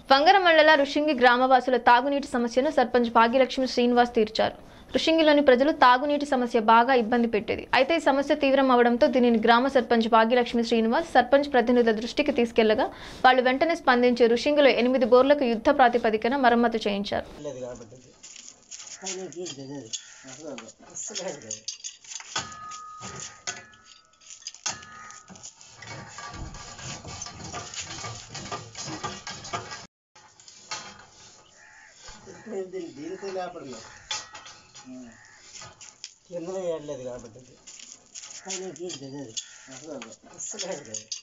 వంగర మండల ఋషింగి గ్రామవాసుల తాగునీటి సమస్యను సర్పంచ్ భాగ్యలక్ష్మి శ్రీనివాస్ తీర్చారు ఋషింగిలోని ప్రజలు తాగునీటి సమస్య బాగా ఇబ్బంది పెట్టేది అయితే ఈ సమస్య తీవ్రం అవడంతో దీనిని గ్రామ సర్పంచ్ భాగ్యలక్ష్మి శ్రీనివాస్ సర్పంచ్ ప్రతినిధుల దృష్టికి తీసుకెళ్లగా వాళ్ళు వెంటనే స్పందించి ఋషింగిలో ఎనిమిది బోర్లకు యుద్ధ ప్రాతిపదికన మరమ్మతు చేయించారు లేదు కాబట్టి కానీ చూడలేదు అది. అసలు అసలు లేదు అది. ఇప్పుడు దీన్ని దీనితో లేపడలేదు కింద వేయట్లేదు కాబట్టి కానీ చూడలేదు అది. అసలు అసలు లేదు అది.